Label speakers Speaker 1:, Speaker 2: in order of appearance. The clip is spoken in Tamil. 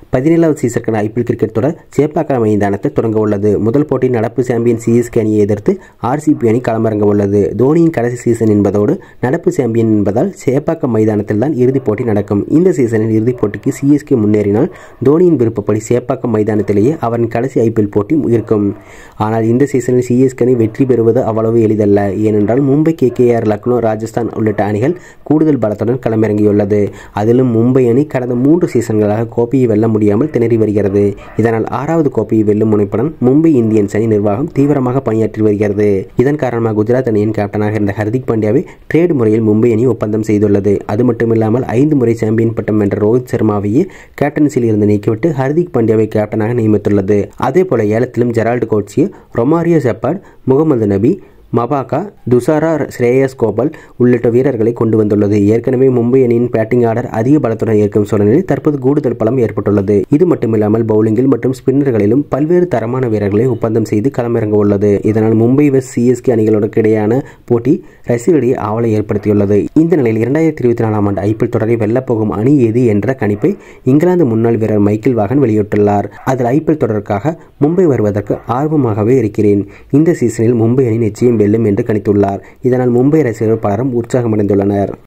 Speaker 1: பதினேழாவது சீசனுக்கான ஐபிஎல் கிரிக்கெட் தொடர் சேப்பாக்கம் மைதானத்தில் தொடங்க உள்ளது முதல் போட்டி நடப்பு சாம்பியன் சிஎஸ்கே அணியை எதிர்த்து ஆர்சிபி அணி களமிறங்க உள்ளது தோனியின் கடைசி சீசன் என்பதோடு நடப்பு சாம்பியன் என்பதால் சேப்பாக்கம் மைதானத்தில் தான் இறுதிப் போட்டி நடக்கும் இந்த சீசனில் இறுதிப் போட்டிக்கு சிஎஸ்கே முன்னேறினால் தோனியின் விருப்பப்படி சேப்பாக்கம் மைதானத்திலேயே அவரின் கடைசி ஐபிஎல் போட்டி இருக்கும் ஆனால் இந்த சீசனில் சிஎஸ்கே அணி வெற்றி பெறுவது அவ்வளவு எளிதல்ல ஏனென்றால் மும்பை கேகேஆர் லக்னோ ராஜஸ்தான் உள்ளிட்ட அணிகள் கூடுதல் பலத்துடன் களமிறங்கியுள்ளது அதிலும் மும்பை அணி கடந்த மூன்று சீசன்களாக கோப்பையை வெல்ல முடியாமல் திணறி வருகிறது இதனால் ஆறாவது கோப்பையை வெல்லும் முனைப்புடன் மும்பை இந்தியன்ஸ் அணி நிர்வாகம் தீவிரமாக பணியாற்றி வருகிறது இதன் காரணமாக குஜராத் அணியின் கேப்டனாக இருந்த ஹர்திக் பாண்டியாவை ட்ரேட் முறையில் மும்பை அணி ஒப்பந்தம் செய்துள்ளது அது மட்டுமில்லாமல் ஐந்து முறை சாம்பியன் பட்டம் வென்ற ரோஹித் சர்மாவையே கேப்டன்சியில் இருந்து நீக்கிவிட்டு ஹர்திக் பாண்டியாவை கேப்டனாக நியமித்துள்ளது அதேபோல ஏலத்திலும் Gerald Coetzee Romario Shepherd Mohammad Nabi Maphaka துசாரா ஸ்ரேயஸ் கோபால் உள்ளிட்ட வீரர்களை கொண்டு வந்துள்ளது ஏற்கனவே மும்பை அணியின் பேட்டிங் ஆர்டர் அதிக பலத்துடன் இருக்கும் சூழ்நிலையில் தற்போது கூடுதல் பலம் ஏற்பட்டுள்ளது இது மட்டுமில்லாமல் பவுலிங்கில் மற்றும் ஸ்பின்னர்களிலும் பல்வேறு தரமான வீரர்களை ஒப்பந்தம் செய்து களமிறங்க உள்ளது இதனால் மும்பை வெஸ்ட் சிஎஸ்கே அணிகளுக்கு இடையான போட்டி ரசிகர்களிடையே ஆவலை ஏற்படுத்தியுள்ளது இந்த நிலையில் இரண்டாயிரத்தி இருபத்தி நாலாம் ஆண்டு ஐபிஎல் தொடரை வெல்லப்போகும் அணி எது என்ற கணிப்பை இங்கிலாந்து முன்னாள் வீரர் மைக்கேல் வாகன் வெளியிட்டுள்ளார் அதில் ஐபிஎல் தொடருக்காக மும்பை வருவதற்கு ஆர்வமாகவே இருக்கிறேன் இந்த சீசனில் மும்பை அணி நிச்சயம் வெல்லும் என்று கணித்துள்ளார் இதனால் மும்பை ரசிகர்கள் பலரும் உற்சாகமடைந்துள்ளனர்